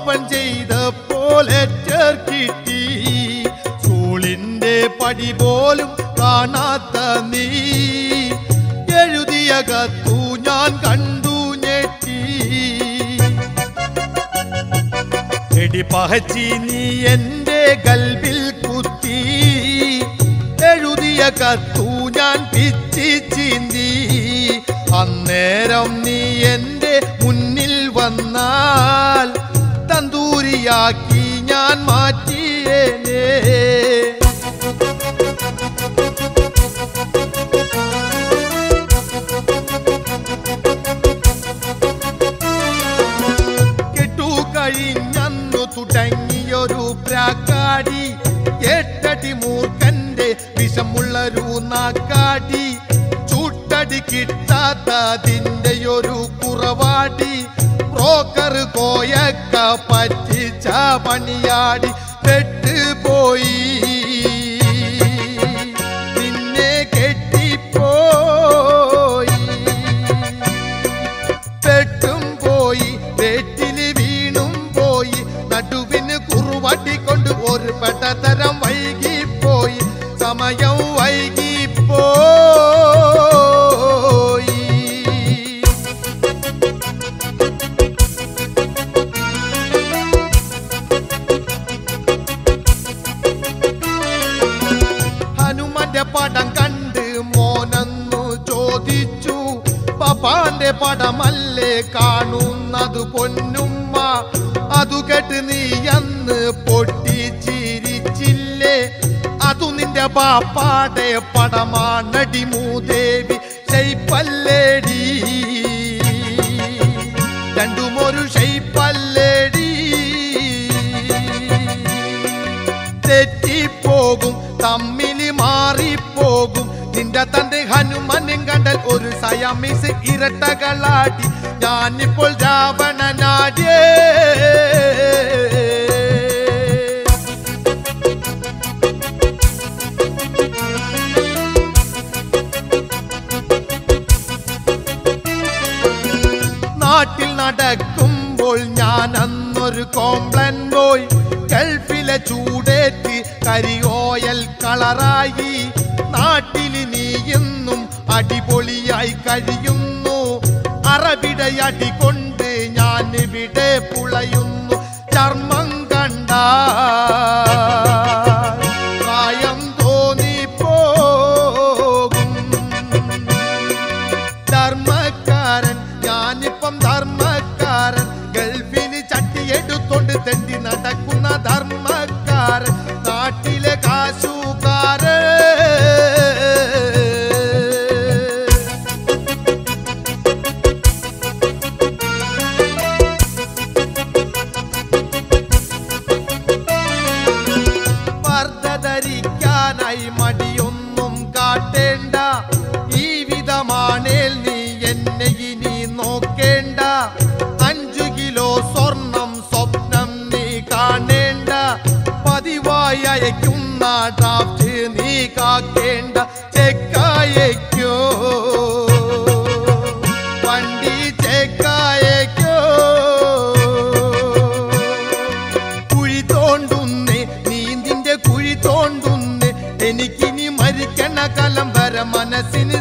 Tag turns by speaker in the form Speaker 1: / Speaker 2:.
Speaker 1: open ചെയ്തപ്പോൾ letter കിട്ടി സ്കൂളിന്റെ പടി പോലും കാണാത്ത നീ എഴുതിയ കത്തു ഞാൻ കണ്ടു ഞെട്ടി എടി പഹച്ചി നീ എന്റെ കൽവിൽ കുത്തി എഴുതിയ കത്തു ഞാൻ പിച്ചി ചീന്തി അന്നേരം നീ എന്റെ മുന്നിൽ വന്നാൽ തന്തൂരിയാക്കി ഞാൻ മാറ്റിയേനേ കെട്ടു കഴിഞ്ഞന്നു തുടങ്ങിയൊരു പ്രാക്കാടി എട്ടടി മൂർഖന്റെ വിഷമുള്ളൊരു നാക്കാടി ചൂട്ടടി കിട്ടാത്തതിന്റെ ഒരു കുറവാടി ബ്രോക്കർ കോയക്ക പറ്റിച്ച പണിയാടി പെട്ടുപോയി നിന്നെ കെട്ടിപ്പോയി പെട്ടും പോയി വെറ്റില് വീണും പോയി നടുവിന് കുറുവട്ടിക്കൊണ്ട് ഒരു പെട്ടതരം വൈകിപ്പോയി സമയം വൈകിപ്പോയി ഹനുമന്റെ പടം കണ്ട് മോനന്നു ചോദിച്ചു പപ്പാന്റെ പടമല്ലേ കാണുന്നത് പൊന്നുമ്മ അതു കേട്ട് നീ അന്ന് പൊട്ടിച്ചിരിച്ചില്ലേ അതു നിന്റെ പാപ്പാടെ പടമാണടി മൂദേവി ഷെയ്പ്പല്ലേടി രണ്ടും ഒരു ഷെയ്പ്പല്ലേടി തെറ്റിപ്പോകും തമ്മില് മാറിപ്പോകും നിന്റെ തന്റെ ഹനുമാനും കണ്ടൽ ഒരു സയാമിസ് ഇരട്ടകളാടി ഞാനിപ്പോൾ രാവണനാടിയേ നാട്ടിൽ നടക്കുമ്പോൾ ഞാൻ അന്നൊരു കോംപ്ലൻ പോയി ഗൾഫിലെ ചൂടേറ്റ് കരിയോയൽ കളറായി നാട്ടിൽ നീ എന്നും അടിപൊളിയായി കഴിയുന്നു അറബിടയടി കൊണ്ട് ഞാൻ ഇവിടെ പുളയുന്നു ചർമ്മം കണ്ട പ്രായം തോന്നിപ്പോകും ധർമ്മക്കാരൻ ഞാനിപ്പം ധർമ്മക്കാരൻ ഗൾഫിന് ചട്ടിയെടുത്തോണ്ട് തെണ്ടി നടക്കുന്ന ധർമ്മക്കാരൻ നാട്ടിലെ കാശുകാരൻ പർദ്ദ ധരിക്കാനായി മടിയൊന്നും കാട്ടേണ്ട ഈ വിധമാണേൽ നീ എന്നെ ഇനി നോക്കേണ്ട അഞ്ചു കിലോ സ്വർണം സ്വപ്നം നീ കാണേണ്ട പതിവായി അയക്കുന്ന ഡ്രാഫ്റ്റ് നീ കാക്കേണ്ട ചെക്കയക്കോ വണ്ടി ചെക്കയക്കോ കുഴി തോണ്ടുന്നേ നീന്തിന്റെ കുഴി തോണ്ടുന്നേ എനിക്കിനി മരിക്കണ കലം വരെ മനസ്സിന്